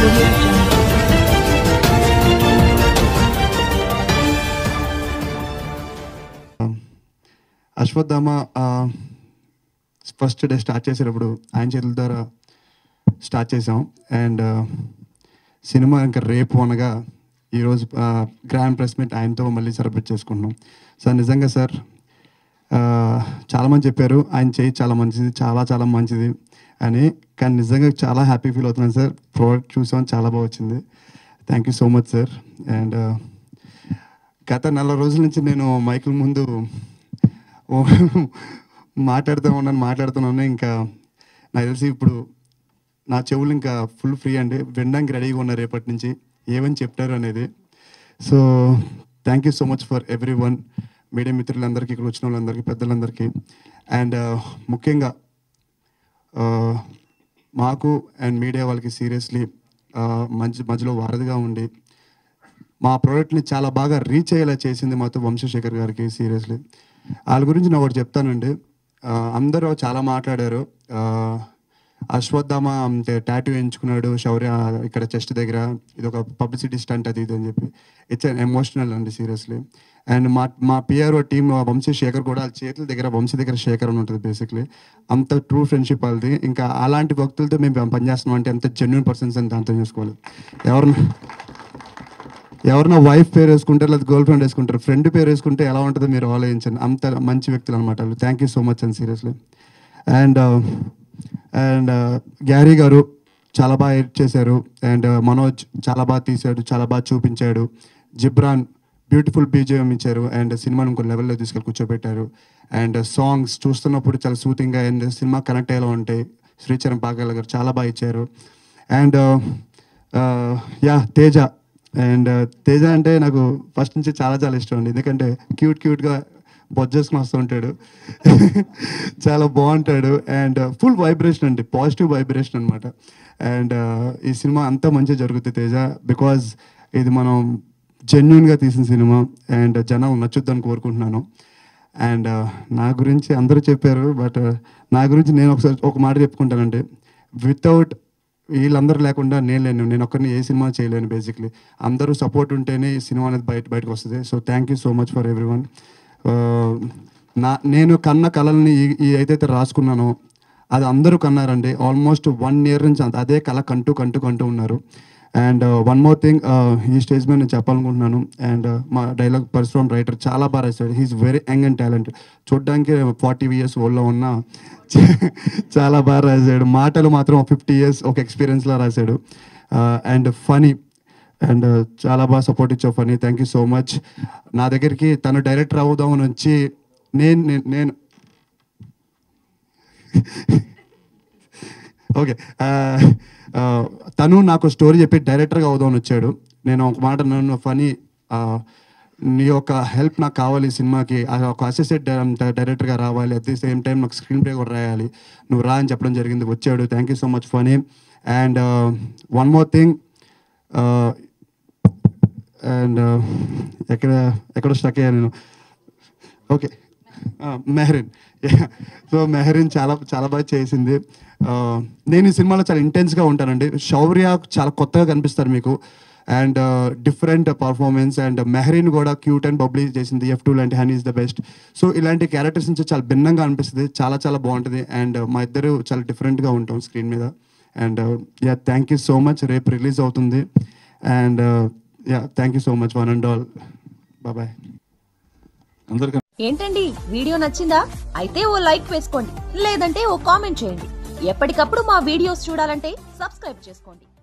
audio jungle. Ashwatthama first day start చేసేటప్పుడు ఆయన చేతుల ద్వారా స్టార్ట్ చేసాం అండ్ సినిమా ఇంకా రేపు అనగా ఈరోజు గ్రాండ్ ప్రెస్ మీట్ ఆయనతో మళ్ళీ సెలబ్రేట్ చేసుకుంటున్నాం సార్ నిజంగా సార్ ఆ, చాలామంది చెప్పారు ఆయన చేయి చాలా మంచిది చాలా చాలా మంచిది అని కానీ నిజంగా చాలా హ్యాపీ ఫీల్ అవుతున్నాను సార్ ప్రోడక్ట్ చూసాం చాలా బాగా వచ్చింది thank you so much sir and గత నెల రోజుల నుంచి నేను మైకుల ముందు ఓ మాట్లాడుతూ ఉన్నాను మాట్లాడుతున్నాను ఇంకా నాకు తెలిసి ఇప్పుడు నా చెవులు ఇంకా ఫుల్ ఫ్రీ అండి వినడానికి రెడీగా ఉన్నారు రేపటి నుంచి ఏమని చెప్తారు అనేది so thank you so much for everyone media మిత్రులందరికీ ఇక్కడ వచ్చిన వాళ్ళందరికీ పెద్దలందరికీ అండ్ ముఖ్యంగా ఆ, మాకు అండ్ మీడియా వాళ్ళకి సీరియస్లీ మంచి మధ్యలో వారధిగా ఉండి మా ప్రోడక్ట్ని చాలా బాగా రీచ్ అయ్యేలా చేసింది మాతో వంశశేఖర్ గారికి సీరియస్లీ వాళ్ళ గురించి నేను ఒకటి చెప్తానండి ఆ, అందరూ చాలా మాట్లాడారు ఆ, అశ్వత్థామ అంటే టాటూ ఎంచుకున్నాడు శౌర్య ఇక్కడ చెస్ట్ దగ్గర ఇది ఒక పబ్లిసిటీ స్టంట్ అది ఇది అని చెప్పి ఇట్స్ అన్ ఎమోషనల్ అండి సీరియస్లీ అండ్ మా మా పిఆర్ఓ టీమ్ వంశీ శేఖర్ కూడా వాళ్ళ చేతుల దగ్గర వంశీ దగ్గర శేఖర్ అని ఉంటుంది బేసిక్లీ అంత ట్రూ ఫ్రెండ్షిప్ వాళ్ళది ఇంకా అలాంటి వ్యక్తులతో మేము పనిచేస్తున్నాం అంటే ఎంత జెన్యున్ పర్సన్స్ అని అర్థం చేసుకోవాలి ఎవరిని ఎవరైనా వైఫ్ పేరు వేసుకుంటారు లేదా గర్ల్ ఫ్రెండ్ వేసుకుంటారు ఫ్రెండ్ పేరు వేసుకుంటే ఎలా ఉంటుందో మీరు ఆలోచించండి అంత మంచి వ్యక్తులు అనమాట వాళ్ళు thank you so much and seriously and and Garry గారు చాలా బాగా ఎడిట్ చేశారు అండ్ మనోజ్ చాలా బాగా తీశాడు చాలా బాగా చూపించాడు జిబ్రాన్ బ్యూటిఫుల్ బీజిఎం ఇచ్చారు అండ్ సినిమాను ఇంకో లెవెల్లో తీసుకెళ్ళి కూర్చోబెట్టారు అండ్ సాంగ్స్ చూస్తున్నప్పుడు చాలా సూతింగ్గా అండ్ సినిమా కనెక్ట్ అయ్యేలా ఉంటాయి శ్రీచరణ్ పాకాల గారు చాలా బాగా ఇచ్చారు and yeah Teja and Teja అంటే నాకు ఫస్ట్ నుంచి చాలా చాలా ఇష్టం అండి ఎందుకంటే క్యూట్ క్యూట్గా బొజ్జేసుకుని వస్తూ ఉంటాడు చాలా బాగుంటాడు అండ్ ఫుల్ వైబ్రేషన్ అండి పాజిటివ్ వైబ్రేషన్ అనమాట అండ్ ఈ సినిమా అంతా మంచిగా జరుగుతుంది తేజ బికాజ్ ఇది మనం జెన్యున్గా తీసిన సినిమా అండ్ జనాలు నచ్చుద్దని కోరుకుంటున్నాను అండ్ నా గురించి అందరూ చెప్పారు బట్ నా గురించి నేను ఒకసారి ఒక మాట చెప్పుకుంటానంటే వితౌట్ వీళ్ళందరూ లేకుండా నేను లేను నేను ఒక్కరిని ఏ సినిమా చేయలేను బేసిక్లీ అందరూ సపోర్ట్ ఉంటేనే ఈ సినిమా అనేది బయట బయటకు వస్తుంది so thank you so much for everyone నా నేను కన్న కళల్ని ఈ- ఈ ఏదైతే రాసుకున్నానో అది అందరూ కన్నారండి ఆల్మోస్ట్ వన్ ఇయర్ నుంచి అంత- అదే కళ కంటూ కంటూ కంటూ ఉన్నారు అండ్ వన్ మోర్ థింగ్ ఈ స్టేజ్ మీద నేను చెప్పాలనుకుంటున్నాను అండ్ మా డైలాగ్ పరశురామ్ రైటర్ చాలా బాగా రాశాడు he is very young and talented చూడడానికి ఫార్టీ ఇయర్స్ ఓల్డ్లో ఉన్న చాలా బాగా రాశాడు మాటలు మాత్రం ఫిఫ్టీ ఇయర్స్ ఒక ఎక్స్పీరియన్స్లో రాశాడు అండ్ ఫనీ అండ్ చాలా బాగా సపోర్ట్ ఇచ్చావు Phani thank you so much నా దగ్గరికి తను డైరెక్టర్ అవుదామని వచ్చి నేను నేను- నేను ఓకే తను నాకు స్టోరీ చెప్పి డైరెక్టర్గా అవుదామని వచ్చాడు నేను ఒక మాట నన్ను ఫనీ నీ యొక్క హెల్ప్ నాకు కావాలి ఈ సినిమాకి ఆ ఒక అసిస్టెంట్ డైరెక్టర్గా రావాలి అట్ ది సేమ్ టైం నాకు స్క్రీన్ ప్లే కూడా రాయాలి నువ్వు రా అని చెప్పడం జరిగింది వచ్చాడు thank you so much Phani and one more thing and ఎక్కడ ఎక్కడ స్టక్ అయ్యా నేను ఓకే మెహరిన్ సో మెహరిన్ చాలా చాలా బాగా చేసింది ఆ, నేను ఈ సినిమాలో చాలా ఇంటెన్స్గా ఉంటానండి శౌర్య చాలా కొత్తగా కనిపిస్తారు మీకు and different performance and Mehreen కూడా క్యూట్ అండ్ బబ్లీ చేసింది ఎఫ్ టూ లాంటి honey is the best so ఇలాంటి క్యారెక్టర్స్ నుంచి చాలా భిన్నంగా అనిపిస్తుంది చాలా చాలా బాగుంటుంది అండ్ మా ఇద్దరు చాలా డిఫరెంట్గా ఉంటాం స్క్రీన్ మీద and yeah thank you so much రేపు రిలీజ్ అవుతుంది and yeah thank you so much one and all bye అందరికీ ఏంటండి వీడియో నచ్చిందా అయితే ఓ లైక్ వేసుకోండి లేదంటే ఓ కామెంట్ చేయండి ఎప్పటికప్పుడు మా వీడియోస్ చూడాలంటే సబ్స్క్రైబ్ చేసుకోండి